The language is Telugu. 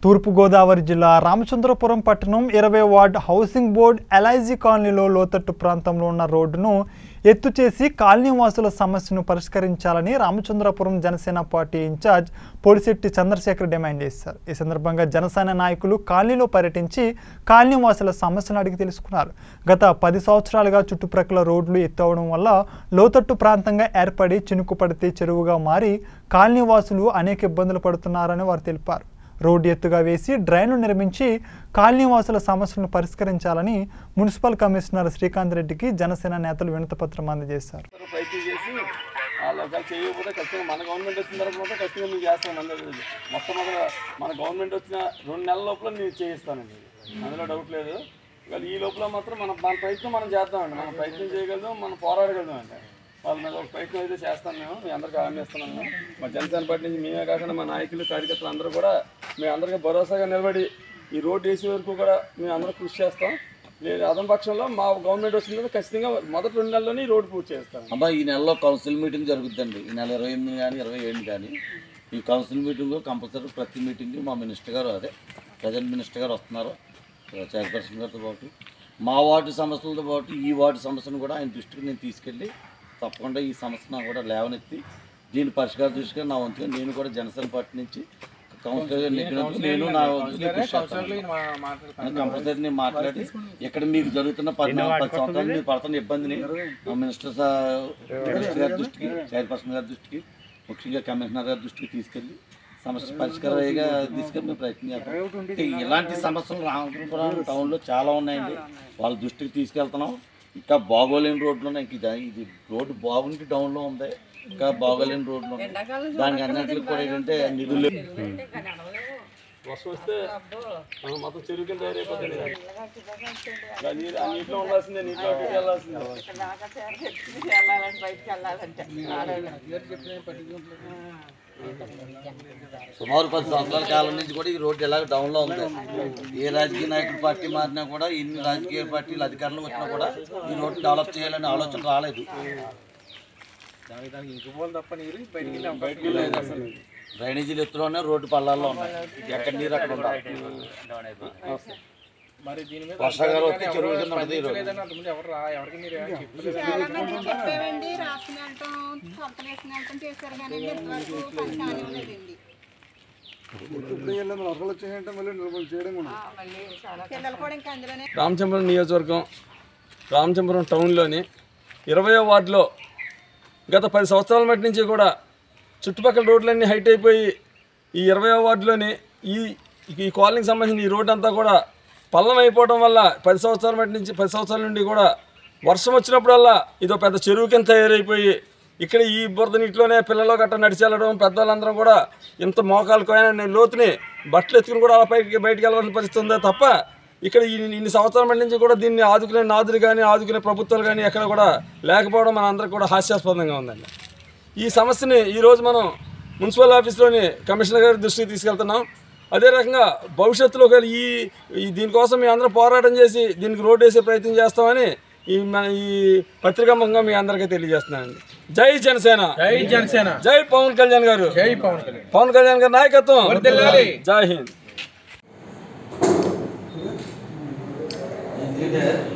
తూర్పుగోదావరి జిల్లా రామచంద్రపురం పట్టణం ఇరవై వార్డ్ హౌసింగ్ బోర్డ్ ఎల్ఐజీ కాలనీలో లోతట్టు ప్రాంతంలో ఉన్న రోడ్డును ఎత్తు చేసి కాలనీ వాసుల సమస్యను పరిష్కరించాలని Ramachandrapuram Janasena party incharge Podisetti Chandrasekhar demand చేశారు ఈ సందర్భంగా జనసేన నాయకులు కాలనీలో పర్యటించి కాలనీ వాసుల సమస్యలను అడిగి తెలుసుకున్నారు గత పది సంవత్సరాలుగా చుట్టుప్రక్కల రోడ్లు ఎత్తవడం వల్ల లోతట్టు ప్రాంతంగా ఏర్పడి చినుకు పడితే చెరువుగా మారి కాలనీ వాసులు అనేక ఇబ్బందులు పడుతున్నారని వారు తెలిపారు రోడ్డు ఎత్తుగా వేసి డ్రైన్లు నిర్మించి కాలనీ వాసుల సమస్యలను పరిష్కరించాలని మున్సిపల్ కమిషనర్ శ్రీకాంత్ రెడ్డికి జనసేన నేతలు వినతిపత్రం అందజేశారు అందరూ ప్రయత్నం చేసి వాళ్ళు ఒకవేళ చేయకపోతే ఖచ్చితంగా మన గవర్నమెంట్ వచ్చిన తర్వాత మాత్రం ఖచ్చితంగా మేము చేస్తాం అందరూ మొత్తం మన మన గవర్నమెంట్ వచ్చిన రెండు నెలల లోపల నేను చేయిస్తానండి అందులో డౌట్ లేదు ఇవాళ ఈ లోపల మాత్రం మన మన ప్రయత్నం మనం చేద్దామండి మనం ప్రయత్నం చేయగలుగుతాం మనం పోరాడగలుగుతాం అండి వాళ్ళ మీద ఒక ప్రయత్నం అయితే చేస్తాం మేము మీ అందరికీ హామీ ఇస్తున్నాము మా జనసేన పార్టీ నుంచి మేమే కాకుండా మా నాయకులు కార్యకర్తలు అందరూ కూడా మేము అందరికీ భరోసాగా నిలబడి ఈ రోడ్డు వేసే వరకు కూడా మేము అందరం కృషి చేస్తాం లేదు అదం పక్షంలో మా గవర్నమెంట్ వచ్చిన ఖచ్చితంగా మొదటి రెండు నెలల్లోనే ఈ రోడ్డు పూర్తి చేస్తాం అమ్మా ఈ నెలలో కౌన్సిల్ మీటింగ్ జరుగుతుందండి ఈ నెల ఇరవై ఎనిమిది కానీ ఇరవై ఏడు కానీ ఈ కౌన్సిల్ మీటింగ్ కంపల్సరీ ప్రతి మీటింగ్ మా మినిస్టర్ గారు అదే ప్రజెంట్ మినిస్టర్ గారు వస్తున్నారు చైర్పర్సన్ గారితో పాటు మా వార్డు సమస్యలతో పాటు ఈ వార్డు సమస్యను కూడా ఆయన దృష్టికి నేను తీసుకెళ్ళి తప్పకుండా ఈ సమస్యను కూడా లేవనెత్తి దీని పరిష్కార దృష్టిగా నా వంతుగా నేను కూడా జనసేన పార్టీ నుంచి కౌన్సిలర్గా నెగ్గినందుకు నేను నా వంతుగా కృషి చేస్తాను. కంపల్సరీ నేను మాట్లాడి ఇక్కడ మీకు జరుగుతున్న పది పది సంవత్సరాలు మీరు పడుతున్న ఇబ్బందిని మా మినిస్టర్ సా- మినిస్టర్ గారి దృష్టికి చైర్పర్సన్ గారి దృష్టికి ముఖ్యంగా కమిషనర్ గారి దృష్టికి తీసుకెళ్ళి సమస్య పరిష్కారంగా తీసుకెళ్ళి మేము ప్రయత్నం చేస్తాం అంటే ఇలాంటి సమస్యలు రామపురం టౌన్లో చాలా ఉన్నాయండి వాళ్ళ దృష్టికి తీసుకెళ్తున్నాం ఇంకా బాగోలేని రోడ్లు ఉన్నాయి ఇంక ఇది- ఇది రోడ్డు బాగుంటే డౌన్లో ఉంది ఇంకా బాగోలేని రోడ్లు ఉన్నాయి దానికి అన్నింటికి కూడా ఏంటంటే నిధులు లేవు. వర్షం వస్తే ఆ, మొత్తం చెరువు కింద తయారైపోతుంది ఆ నీరు ఆ నీటిలో ఉండాల్సిందే నీటిలో అటు ఇటు వెళ్ళాల్సిందే వెళ్ళాలంటే బయటికి వెళ్ళాలంటే సుమారు పది సంవత్సరాల కాలం నుంచి కూడా ఈ రోడ్డు ఎలాగ డౌన్లో ఉంది ఏ రాజకీయ నాయకుడు పార్టీ మారినా కూడా ఎన్ని రాజకీయ పార్టీలు అధికారంలో వచ్చినా కూడా ఈ రోడ్డు డెవలప్ చేయాలనే ఆలోచన రాలేదు బయటికి వెళ్ళలేదు అసలు డ్రైనేజీలు ఎత్తులోనే రోడ్డు పల్లాల్లో ఉన్నాయి ఎక్కడ నీరు అక్కడ ఉండాలి వర్షాకాలం వస్తే చెరువుల కింద ఉంటుంది ఈ రోడ్డు చెప్పేవండి రాసుకుని వెళ్ళటం కొలతలు వేసుకుని వెళ్ళటం చేశారు కానీ ఇంతవరకు పని కానివ్వలేదండి పిల్లలు కూడా ఇంకా అందులోనే రామచంద్రం నియోజకవర్గం రామచంద్రం టౌన్లోని ఇరవయో వార్డులో గత పది సంవత్సరాల మట్టి నుంచి కూడా చుట్టుపక్కల రోడ్లన్నీ హైట్ అయిపోయి ఈ ఇరవయో వార్డులోని ఈ ఈ కాలనీకి సంబంధించిన ఈ రోడ్డు అంతా కూడా పల్లం అయిపోవడం వల్ల పది సంవత్సరాల మట్టి నుంచి పది సంవత్సరాల నుండి కూడా వర్షం వచ్చినప్పుడల్లా ఇదో పెద్ద చెరువు కింద తయారైపోయి ఇక్కడ ఈ బురద నీటిలోనే పిల్లలు గట్ట నడిచి వెళ్ళడం పెద్దవాళ్ళందరం కూడా ఇంత మోకాలు కోయిన లోతుని బట్టలు ఎత్తుకుని కూడా అలా పైకి బయటికి వెళ్ళవలసిన పరిస్థితి ఉందే తప్ప ఇక్కడ ఈ ఇన్ని సంవత్సరాల మట్టి నుంచి కూడా దీన్ని ఆదుకునే నాదులు కానీ ఆదుకునే ప్రభుత్వాలు కానీ ఎక్కడ కూడా లేకపోవడం మన అందరికి కూడా హాస్యాస్పదంగా ఉందండి ఈ సమస్యని ఈరోజు మనం మున్సిపల్ ఆఫీస్లోని కమిషనర్ గారి దృష్టికి తీసుకెళ్తున్నాం అదే రకంగా భవిష్యత్తులో ఒకవేళ ఈ ఈ దీనికోసం మేము అందరం పోరాటం చేసి దీనికి రోడ్డు వేసే ప్రయత్నం చేస్తామని ఈ మన ఈ పత్రికాముఖంగా మీ అందరికీ తెలియజేస్తున్నానండి జై జనసేన జై జనసేన జై పవన్ కళ్యాణ్ గారు జై పవన్ కళ్యాణ్ పవన్ కళ్యాణ్ గారి నాయకత్వం వర్ధిల్లాలి. జై హింద్ ఎందుకంటే